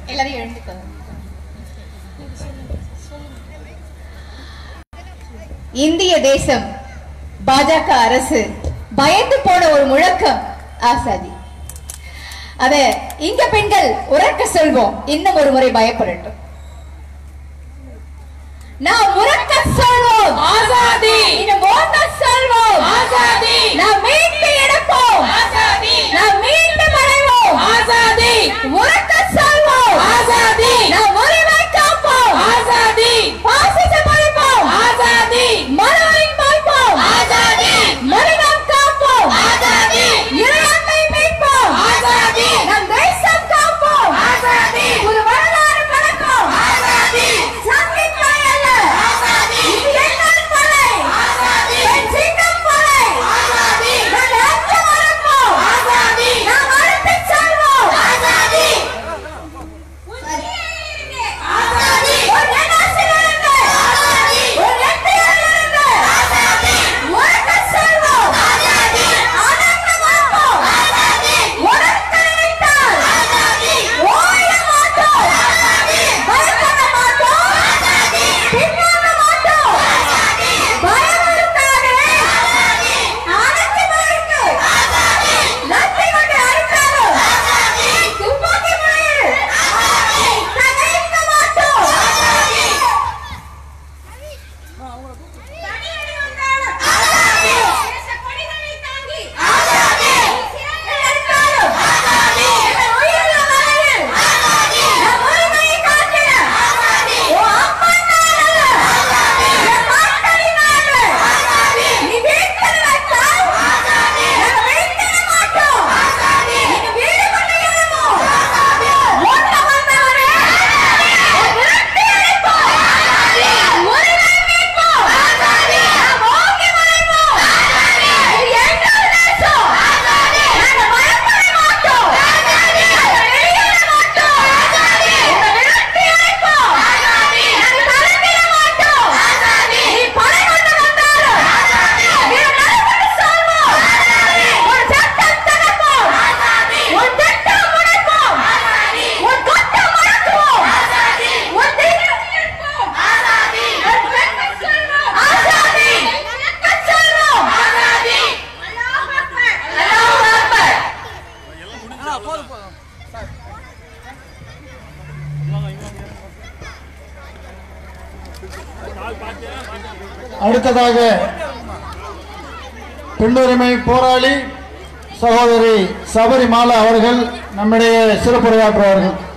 எல்லாரையும் எழுந்துக்கோங்க இந்திய தேசம் பாஜக அரசு பயந்து போன ஒரு முழக்கம் ஆசாதி அத இங்க பெண்கள் உறக்க சொல்வோம் இன்னும் ஒரு முறை பயப்படட்டும் நாம் உறக்க சொல்வோம் ஆசாதி இன்னும் ஓட்ட சொல்வோம் ஆசாதி நாம் மீட்டு எடுப்போம் ஆசாதி நாம் மீண்டும் அடைவோம் ஆசாதி உறக்க சொல்வோம் ஆசாதி நாம் உரிமை காப்போம் ஆசாதி பாசிசம் ஒழிப்போம் ஆசாதி மனதை காப்போம் ஆசாதி மனிதம் காப்போம் ஆசாதி இறையாண்மை மீட்போம் ஆசாதி நம் தேசம் காப்போம் ஆசாதி ஒரு வரலாறு பழக்கம் ஆசாதி சங்கிப்பை அல்ல ஆசாதி இது எங்கள் கொலை ஆசாதி என் சிங்கம் கொலை ஆசாதி நாம் ஏற்று மறுப்போம் ஆசாதி நாம் அழைத்துச் செல்வோம் ஆசாதி ஆசாதி ஒரு எண்ணாசிலிருந்து ஆசாதி ஒரு எட்டியிலிருந்து ஆசாதி உறக்கச் செல்வோம் ஆசாதி அடக்க மாட்டோம் ஆசாதி உறக்க நினைத்தால் ஆசாதி ஓய மாட்டோம் ஆசாதி பயப்பட மாட்டோம் ஆசாதி பின்வாங்க மாட்டோம் ஆசாதி பயமுறுத்தாதே ஆசாதி அடக்கி மறுக்கு ஆசாதி லத்தி கொண்டு அடித்தாலும் ஆசாதி துப்பாக்கி முனையில் ஆசாதி தகைக்க மாட்டோம் தனியடி வந்தாலும் ஆசாதி தேச கொடிகளை தாங்கி ஆசாதி சிறையில் அடைத்தாலும் ஆசாதி எங்கள் உயிருள்ள வரையில் ஆசாதி நம் உரிமையை காத்திட ஆசாதி ஓ அப்பன் நாடு ஆசாதி என் பாட்டனி நாடு ஆசாதி நீ வீட்டில் வைத்தால் ஆசாதி நாங்கள் வீழ்த்திட மாட்டோம் ஆசாதி நீங்க வீடு கொண்டு எழுவோம் ஆசாதி ஓட்ட வந்தவரே ஒரு விரட்டி அழைப்போம் உரிமை மீட்போம் நாம் ஓங்கி மறைப்போம் இது எங்கள் தேசம் நாங்கள் பயப்பட மாட்டோம் நாங்கள் வெளியேற மாட்டோம் உங்களை விரட்டி அழைப்போம் நாங்கள் கலங்கிட மாட்டோம் நீ படை கொண்டு வந்தாலும் வீர நடைபெற்று சொல்வோம் ஒரு சட்டம் தகர்ப்போம் ஒரு திட்டம் முனைப்போம் ஒரு கொட்டம் மடக்குவோம் ஒரு திட்டம் எடுப்போம் ஒரு பெண்ணுக்கு சொல்வோம் ஆசாதி எங்களுக்கு சொல்வோம் அல்லாஹ் அக்பர் அல்லாஹ் அக்பர் அடுத்ததாக பெண்ணுரிமை போராளி சகோதரி சபரிமாலா அவர்கள் நம்மிடையே சிறப்புரையாற்றுவார்கள்